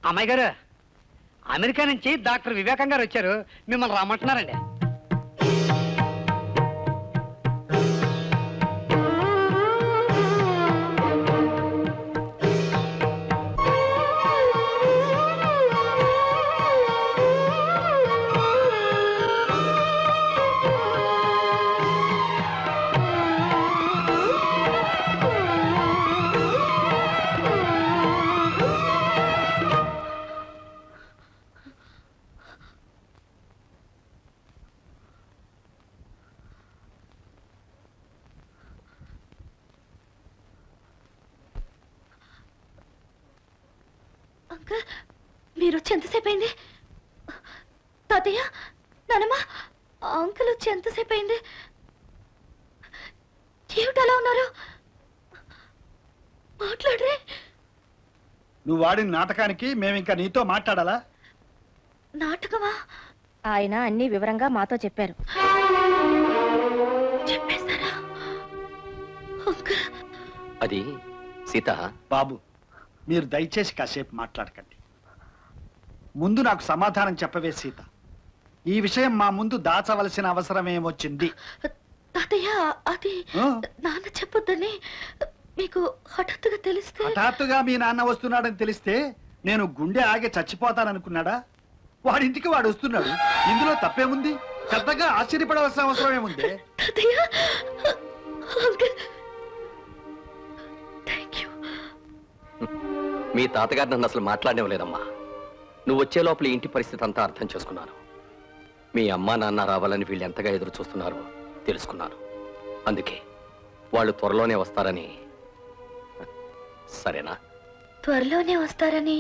అమ్మాయి గారు అమెరికా నుంచి డాక్టర్ వివేకం గారు వచ్చారు మిమ్మల్ని రమ్మంటున్నారండి అంకుల్ మీరు వచ్చి ఎంతసేపు అయింది తాతయ్య నానమ్మ అంకుల్ వచ్చి ఎంతసేపు అయింది ఏమిటి అలా ఉన్నారు మాట్లాడరే నువ్వు వాడిన నాటకానికి మేము ఇంకా నీతో మాట్లాడాలా నాటకమా ఆయన అన్ని వివరంగా మాతో చెప్పారు చెప్పేస్తారా అంకుల్ అది సీత బాబు మీరు దయచేసి కాసేపు మాట్లాడకండి ముందు నాకు సమాధానం చెప్పవే సీత ఈ విషయం మా ముందు దాచవలసిన అవసరం ఏమొచ్చింది తాతయ్య అది ఆ? నాన్న చెప్పొద్దని మీకు హఠాత్తుగా తెలిస్తే హఠాత్తుగా మీ నాన్న వస్తున్నాడని తెలిస్తే నేను గుండె ఆగి చచ్చిపోతాననుకున్నాడా వాడింటికి వాడు వస్తున్నాడు ఇందులో తప్పేముంది పెద్దగా ఆశ్చర్యపడవలసిన అవసరం ఏముంది తాతయ్య అంకుల్ థ్యాంక్ యూ మీ తాతగారు నన్ను అసలు మాట్లాడనివ్వలేదమ్మా నువ్వు వచ్చే లోపల ఈ ఇంటి పరిస్థితి అంతా అర్థం చేసుకున్నాను మీ అమ్మా నాన్న రావాలని వీళ్ళు ఎంతగా ఎదురు చూస్తున్నారో తెలుసుకున్నాను అందుకే వాళ్ళు త్వరలోనే వస్తారని సరేనా త్వరలోనే వస్తారని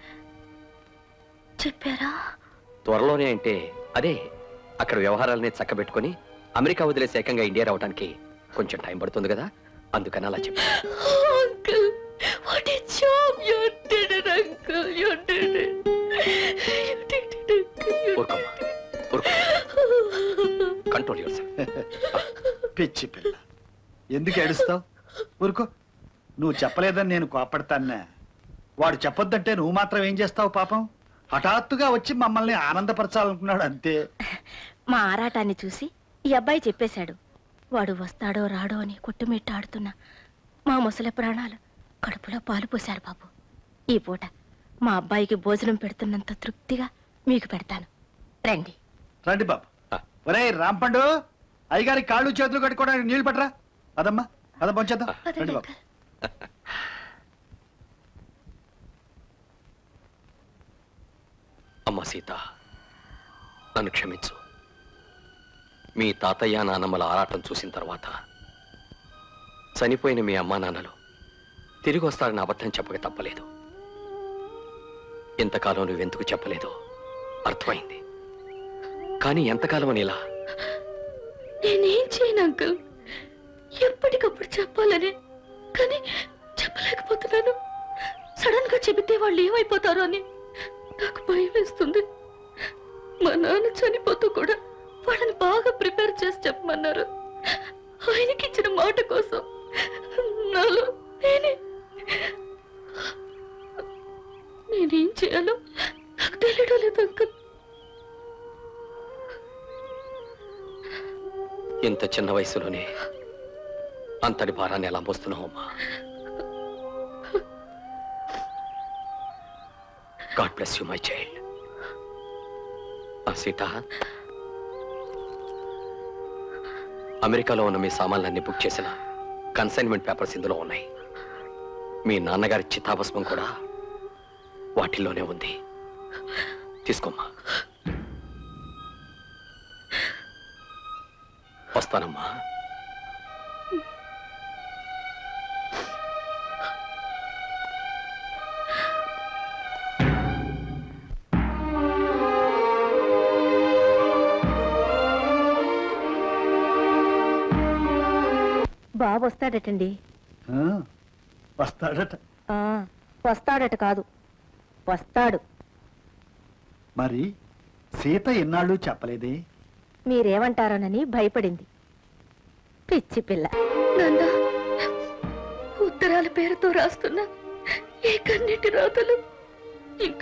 చెప్పారా త్వరలోనే అంటే అదే అక్కడ వ్యవహారాలని చక్కబెట్టుకొని అమెరికా వదిలేసి ఏకంగా ఇండియా రావడానికి కొంచెం టైం పడుతుంది కదా అందుకని అలా చెప్పా uncle what a job you did it uncle you did it you did it uncle ఊరుకోమ్మా ఊరుకో కంట్రోల్ యువర్ పిచ్చి పిల్ల ఎందుకు ఏడుస్తావు ఊరుకో నువ్వు చెప్పలేదని నేను కోపడతాన్నా వాడు చెప్పొద్దంటే నువ్వు మాత్రం ఏం చేస్తావు పాపం హఠాత్తుగా వచ్చి మమ్మల్ని ఆనందపరచాలనుకున్నాడు అంతే మా ఆరాటాన్ని చూసి ఈ అబ్బాయి చెప్పేశాడు వాడు వస్తాడో రాడో అని కొట్టుమిట్టాడుతున్న మా ముసలి ప్రాణాలు కడుపులో పాలు పోశారు బాబు ఈ పూట మా అబ్బాయికి భోజనం పెడుతున్నంత తృప్తిగా మీకు పెడతాను రండి రండి బాబు ఒరే రాంపండు అయ్యగారి కాళ్ళు చేతులు కట్టుకోవడానికి నీళ్లు పట్టరా అదమ్మా అద పంచేద్దాం రండి బాబు అమ్మ సీత నన్ను క్షమించు మీ తాతయ్య నాన్నమ్మల ఆరాటం చూసిన తర్వాత చనిపోయిన మీ అమ్మా నాన్నలు తిరిగి వస్తారని అబద్ధం చెప్పక తప్పలేదు ఎంతకాలం నువ్వెందుకు చెప్పలేదు అర్థమైంది కానీ ఎంతకాలం అని ఇలా నేనేం చేయను అంకుల్ ఎప్పటికప్పుడు చెప్పాలని కానీ చెప్పలేకపోతున్నాను సడన్ గా చెబితే వాళ్ళు ఏమైపోతారో అని నాకు భయం వేస్తుంది మా నాన్న చనిపోతూ కూడా వాళ్ళని బాగా ప్రిపేర్ చేసి చెప్పమన్నారు ఆయనకి ఇచ్చిన మాట కోసం నాలో నేనే నేనేం చేయాలో నాకు తెలియడం లేదు అంకుల్ ఇంత చిన్న వయసులోనే అంతటి భారాన్ని ఎలా మోస్తున్నావు అమ్మా God bless you my child Sita అమెరికాలో ఉన్న మీ సామాన్లన్నీ బుక్ చేసిన కన్సైన్మెంట్ పేపర్స్ ఇందులో ఉన్నాయి మీ నాన్నగారి చితాభస్మం కూడా వాటిల్లోనే ఉంది తీసుకోమ్మా వస్తానమ్మా బాబు వస్తాడటండి ఆ, వస్తాడట ఆ, వస్తాడట కాదు వస్తాడు మరి సీత ఎన్నాళ్ళు చెప్పలేదే మీరేమంటారోనని భయపడింది పిచ్చి పిల్ల నాన్న ఉత్తరాల పేరుతో రాస్తున్న ఈ కన్నిటి రాతలు ఇంకా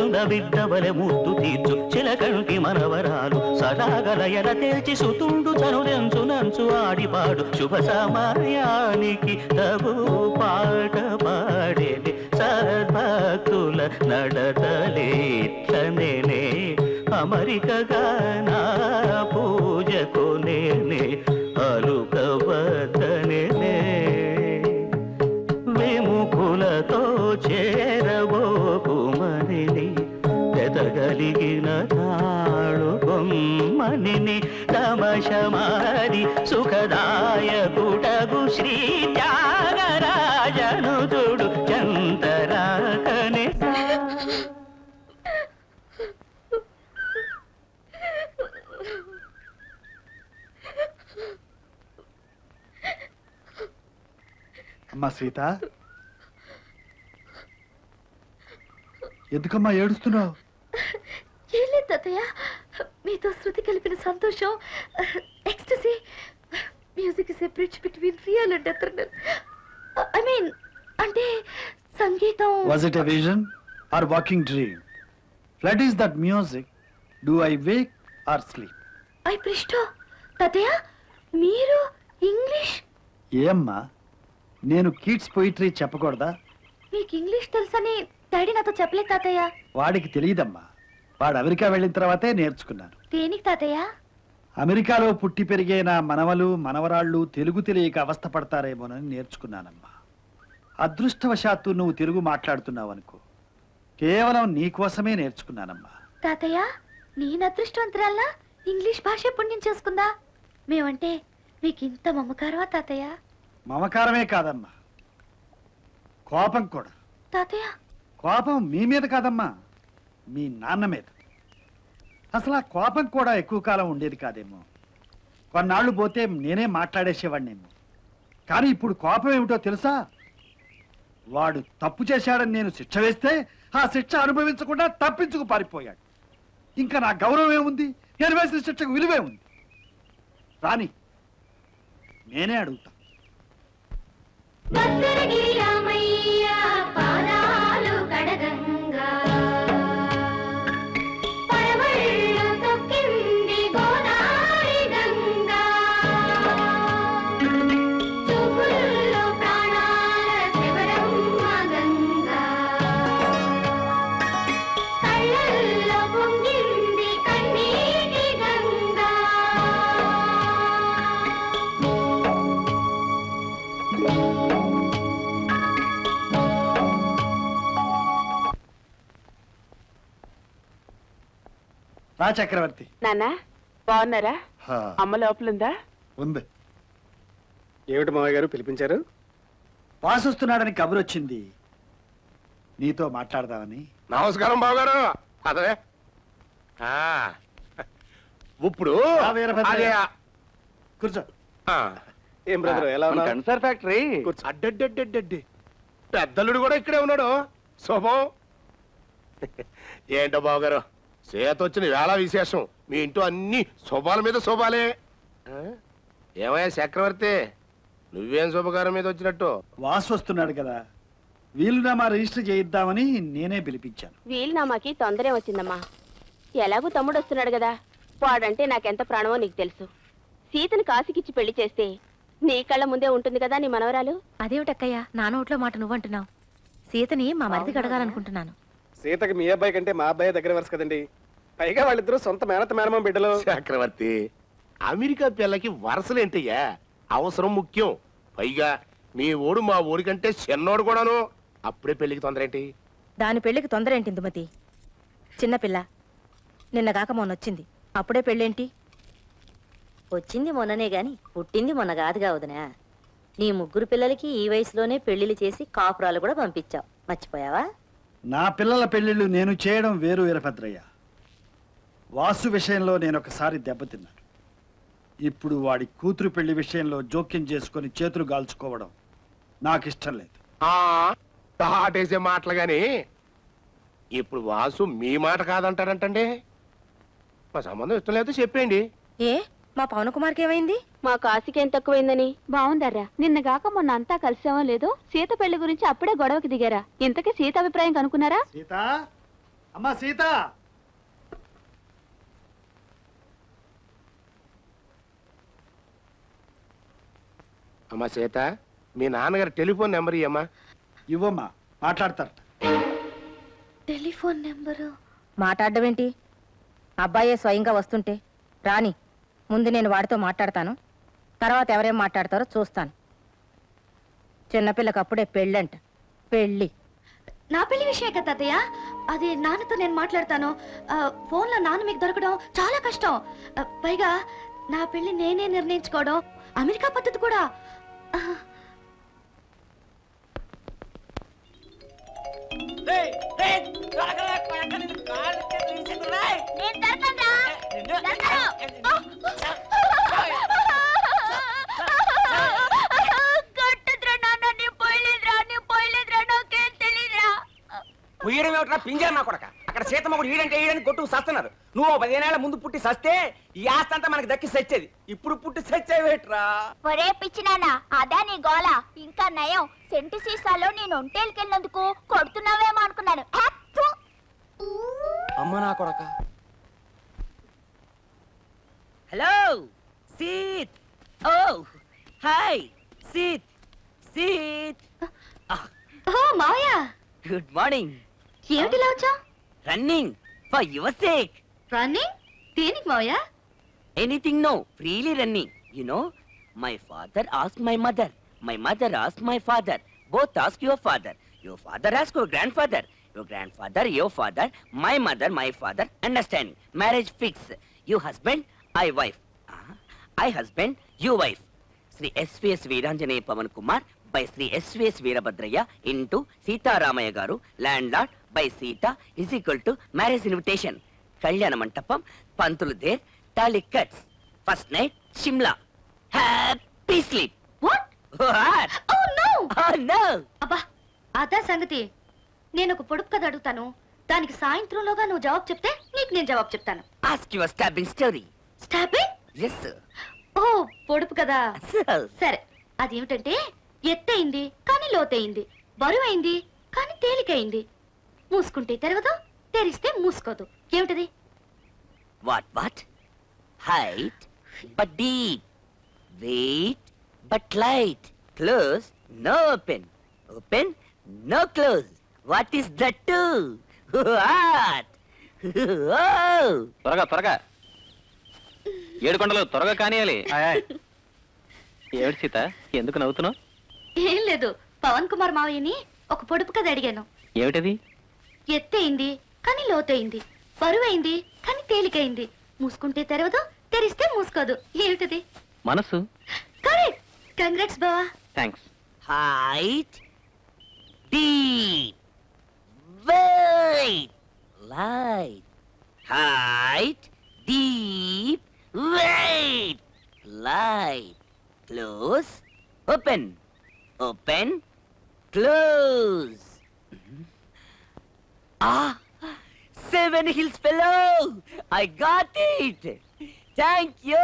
కన్న బిడ్డవలె ముద్దు తీర్చు చిలకంటి మనవరాలు సరాగలయల తేల్చి సుతుండు చనుదెంచు నంచు ఆడిపాడు శుభ సమయానికి తగు పాట పాడేది సద్భక్తుల నడతలేట్లనే అమరికగా నా పూజకు నేనే అలుకవద్దనే విముఖులతో చేరబోకుమని ఎదగలిగిన తాళు బొమ్మని తమశమారి సుఖదాయకుటగు శ్రీ త్యాగరాజను చూడు చంతరాకనే అమ్మా సీత ఎందుకమ్మా ఏడుస్తున్నావు ఏం లేదు తాతయ్య మీతో శృతి కలిపిన సంతోషం ecstasy music is a bridge between real and eternal I mean అంటే సంగీతం was it a vision or waking dream fled is that music do I wake or sleep I ప్రిస్టో తాతయ్య మీరు ఇంగ్లీష్ ఏమ్మా నేను కిడ్స్ పొయిటరీ చెప్పకూడదా మీకు English తెలుసని daddy నాతో చెప్పలేదు తాతయ్య వాడికి తెలియదమ్మా వాడు అమెరికా వెళ్ళిన తర్వాతే నేర్చుకున్నాను దేనికి తాతయ్య అమెరికాలో పుట్టి పెరిగే నా మనవలు మనవరాళ్ళు తెలుగు తెలియక అవస్థ పడతారేమోనని నేర్చుకున్నానమ్మా అదృష్టవశాత్తు నువ్వు తెలుగు మాట్లాడుతున్నావు అనుకో కేవలం నీ కోసమే నేర్చుకున్నానమ్మా తాతయ్య నేను అదృష్టవంతురాల్లా ఇంగ్లీష్ భాష పుణ్యం చేసుకుందా మేమంటే మీకు ఇంత మమకారమా తాతయ్య మమకారమే కాదమ్మా కోపం కూడా తాతయ్య కోపం మీ మీద కాదమ్మా మీ నాన్న మీద అసలు ఆ కోపం కూడా ఎక్కువ కాలం ఉండేది కాదేమో కొన్నాళ్ళు పోతే నేనే మాట్లాడేసేవాడినేమో కానీ ఇప్పుడు కోపం ఏమిటో తెలుసా వాడు తప్పు చేశాడని నేను శిక్ష వేస్తే ఆ శిక్ష అనుభవించకుండా తప్పించుకు పారిపోయాడు ఇంకా నా గౌరవం ఏముంది నేను వేసిన శిక్షకు విలువే ఉంది రాని నేనే అడుగుతా భద్రగిరి రామయ్య పాదాలు కడగంగా పరవళ్ళు తొక్కింది గోదావరి గంగా చూపుల్లో ప్రాణాల శివరమ్మ గంగా కళ్ళల్లో పొంగింది కన్నీటి గంగా రా చక్రవర్తి నాన్న బాగున్నారా హా, అమ్మ లోపలుందా ఉంది ఏమిటి మామయ్య గారు పిలిపించారు వాసొస్తున్నాడని కబురొచ్చింది నీతో మాట్లాడదామని నమస్కారం బావగారు అదే ఆ, ఇప్పుడు రా వీరభద్రయ్య. అదే కూర్చో ఆ, ఏం బ్రదర్ ఎలా ఉన్నా కన్సర్ ఫ్యాక్టరీ అడ్డడ్డడ్డడ్డడ్డి పెద్దలుడు కూడా ఇక్కడే ఉన్నాడు శుభం ఏంటో బావగారు చేత వచ్చిన వేళ విశేషం మీ ఇంట్లో అన్ని శుభాల మీద శుభాలే ఆ? ఏమయ్యా చక్రవర్తి నువ్వేం శుభకారం మీద వచ్చినట్టు వాసు వస్తున్నాడు కదా వీలునామా రిజిస్టర్ చేయిద్దామని నేనే పిలిపించాను వీలునామాకి తొందరే వచ్చిందమ్మా ఎలాగూ తమ్ముడు వస్తున్నాడు కదా వాడంటే నాకెంత ప్రాణమో నీకు తెలుసు సీతను కాశీకిచ్చి పెళ్లి చేస్తే నీ కళ్ళ ముందే ఉంటుంది కదా నీ మనవరాలు అదేమిటక్కయ్య నా నోట్లో మాట నువ్వంటున్నావు సీతని మా మరిదికి అడగాలనుకుంటున్నాను సీతకి మీ అబ్బాయి కంటే మా అబ్బాయి దగ్గర వరుస కదండి పైగా వాళ్ళిద్దరూ సొంత మేనత మేనమా బిడ్డలు చక్రవర్తి అమెరికా పిల్లకి వరసలేంటయ్యా అవసరం ముఖ్యం పైగా మీ ఓడు మా ఊరి కంటే చిన్నోడు కూడాను అప్పుడే పెళ్లికి తొందర ఏంటి దాని పెళ్లికి తొందర ఏంటి ఇందుమతి చిన్నపిల్ల నిన్నగాక మొన్న వచ్చింది అప్పుడే పెళ్ళేంటి వచ్చింది మొన్ననే గాని పుట్టింది మొన్న కాదుగా వదినా నీ ముగ్గురు పిల్లలకి ఈ వయసులోనే పెళ్లిళ్ళు చేసి కాపురాలు కూడా పంపించావు మర్చిపోయావా నా పిల్లల పెళ్లిళ్ళు నేను చేయడం వేరు వీరభద్రయ్య వాసు విషయంలో నేను ఒకసారి దెబ్బతిన్నాను ఇప్పుడు వాడి కూతురు పెళ్లి విషయంలో జోక్యం చేసుకొని చేతులు గాల్చుకోవడం నాకు ఇష్టం లేదు ఆ దాటేసే మాటలు గాని ఇప్పుడు వాసు మీ మాట కాదంటాడంటండి మా సంబంధం ఇష్టం లేదు చెప్పేయండి ఏ మా పవన్ కుమార్కి ఏమైంది మా కాశీకి ఏం తక్కువైందని బాగుందర్రా నిన్నగాక మొన్న అంతా కలిసామో లేదో సీత పెళ్లి గురించి అప్పుడే గొడవకి దిగారా ఇంతకీ సీత అభిప్రాయం కనుక్కున్నారా సీత అమ్మా సీత అమ్మా సీత మీ నాన్నగారి టెలిఫోన్ నెంబర్ ఇయ్యమ్మా ఇవ్వమ్మా మాట్లాడతారట టెలిఫోన్ నెంబరు మాట్లాడడం ఏంటి అబ్బాయే స్వయంగా వస్తుంటే రాని ముందు నేను వాడితో మాట్లాడతాను తర్వాత ఎవరేం మాట్లాడతారో చూస్తాను చిన్నపిల్లకి అప్పుడే పెళ్ళంట పెళ్ళి నా పెళ్లి విషయమే కదా తాతయ్య అది నాన్నతో నేను మాట్లాడతాను ఆ, ఫోన్లో నాన్న మీకు దొరకడం చాలా కష్టం ఆ, పైగా నా పెళ్లి నేనే నిర్ణయించుకోవడం అమెరికా పద్ధతి కూడా ఆ, ఉయ్యడం ఏమిట్రా పింజారు నా కొడక అక్కడ సీతమ్మ కూడా ఈడంటే ఈడని కొట్టుకు సస్తున్నారు నువ్వు ఓ పదిహేనేళ్ల ముందు పుట్టి సస్తే ఈ ఆస్తి అంతా మనకి దక్కి సచ్చేది ఇప్పుడు పుట్టి సచ్చేవేట్రా ఒరే పిచ్చినాన్న అదా నీ గోల ఇంకా నయం సెంటు సీసాలో నేను ఒంటేలుకెళ్ళినందుకు కొడుతున్నావేమో అనుకున్నాను హ! థు! అమ్మ నా కొడక హలో సీత్ ఓ హాయ్ సీత్ సీత్ ఓ మావయ్య గుడ్ మార్నింగ్ ఏమిటి ఇలా వచ్చా running for your sake running దేనికి మావయ్య anything no freely running you know my father ask my mother my mother ask my father both ask your father your father ask your grandfather your grandfather your father my mother my father understanding marriage fix you husband I wife I husband you wife Shri SVS Veeranjaneya Pavan Kumar by Shri SVS Veerabhadrayya into Sitaramayya garu land lord by Sita is equal to marriage invitation kalyana mantapam pantulu there thali cuts first night Shimla happy sleep what what oh no oh no అబ్బా అదా సంగతి నేను ఒక పొడుపు కథ అడుగుతాను దానికి సాయంత్రంలోగా నువ్వు జవాబు చెప్తే నీకు నేను జవాబు చెప్తాను ask your stabbing story stopping yes oh పొడుపు కదా సరే అదేమిటంటే ఎత్తయింది కానీ లోతయింది బరువైంది కానీ తేలికైంది మూసుకుంటే తెరవదు తెరిస్తే మూసుకోదు ఏమిటది what what height but deep weight but light close no open open no close what is that what త్వరగా త్వరగా ఏడుకొండలు త్వరగా కానియాలి ఏడు సీత ఎందుకు నవ్వుతున్నావు ఏం లేదు పవన్ కుమార్ మావయ్యని ఒక పొడుపు కథ అడిగాను ఏమిటది ఎత్తయింది కానీ లోతయింది బరువైంది కానీ తేలికైంది మూసుకుంటే తెరవదు తెరిస్తే మూసుకోదు ఏమిటది మనసు కరెక్ట్ కంగ్రాట్స్ బావా thanks height, deep, weight, light. Height, deep, weight, light. Close, open, open, close. Ah, Seven Hills Fellow! I got it! Thank you!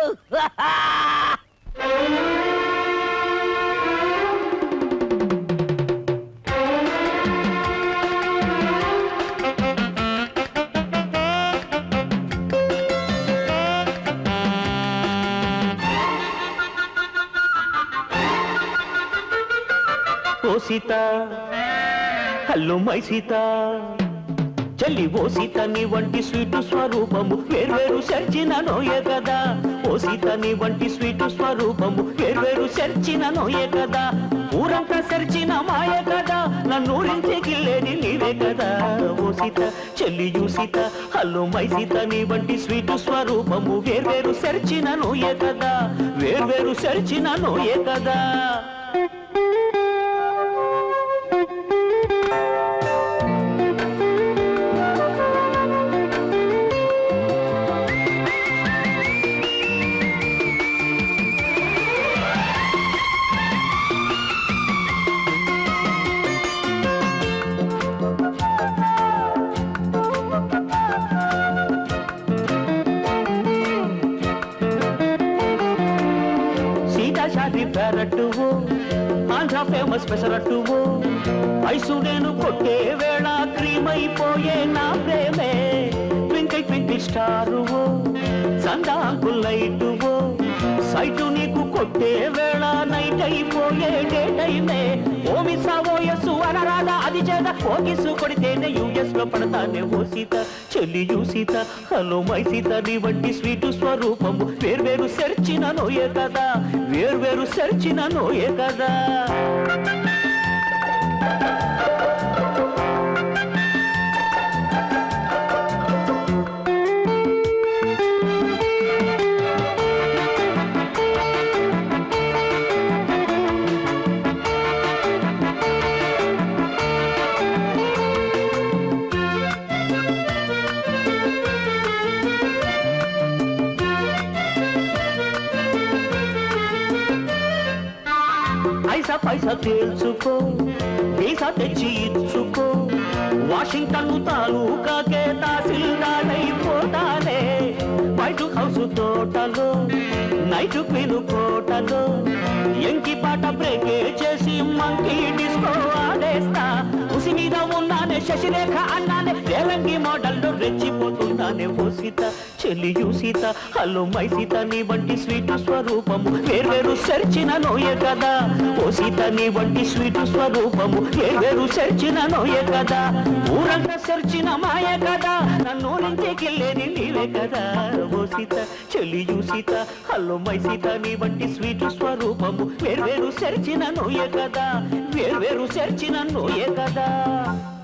Oh Sita hello my Sita చెల్లి ఓ సీత నీ వంటి స్వీటు స్వరూపము వేర్వేరు సెర్చిన నోయే కదా ఓ సీత నీ వంటి స్వీటు స్వరూపము వేర్వేరు సెర్చిన నోయే కదా ఊరంతా సెర్చిన మాయ కదా నన్నూరించే గిల్లేది నీవే కదా ఓ సీత చెల్లియు సీత హలో మై సీత నీ వంటి స్వీటు స్వరూపము వేర్వేరు సెర్చిన నోయే కదా వేర్వేరు సెర్చిన నోయే కదా సీతా షాది పెరట్టువు ఆంధ్ర ఫేమస్ పెసరట్టువు ఐసు నేను కొట్టే వేళ క్రీమ్ అయిపోయే నా ప్రేమే ట్వింకిల్ ట్వింకిల్ స్టారువో సందాంకుల్ లైటువో సైటు నీకు కొట్టే వేళ నైట్ అయిపోయే డే టైమే ఓ మిస్ ఓయస్సు అనరాదా అది చేద ఓకిసు కొడితేనే యూఎస్ లో పడతానే ఓ సీత చెల్లి you Sita hello my Sita నీ వంటి స్వీటు స్వరూపము వేర్వేరు సెర్చిన నోయే కదా వేర్వేరు సెర్చిన నోయే కదా ఐసా పైసా తేల్చుకో వీసా తెచ్చి ఇచ్చుకో వాషింగ్టన్ తాలూకాకే తహసీల్దారైపోతానే వైట్ హౌస్ తోటలో నైట్ క్వీన్ కోటలో ఎంకి పాట బ్రేకే చేసి మంకీ డిస్కో ఆడేస్తా ఉసి మీద ఉన్నానే శశిరేఖ అన్నానే రేలంగి మోడల్లో రెచ్చిపోతున్నానే ఓ సీత చెల్లి you Sita hello my Sita నీ వంటి స్వీట్ స్వరూపము వేర్వేరు సెర్చిన నోయే కదా ఓ సీత నీ వంటి స్వీట్ స్వరూపము వేర్వేరు సెర్చిన నోయే కదా ఊరంతా సెర్చిన మాయే కదా నన్ను నుంచి కిల్లేని నీవే కదా ఓ సీత చెల్లి you Sita hello my Sita నీ వంటి స్వీట్ స్వరూపము వేర్వేరు సెర్చిన నోయే కదా వేర్వేరు సెర్చిన నోయే కదా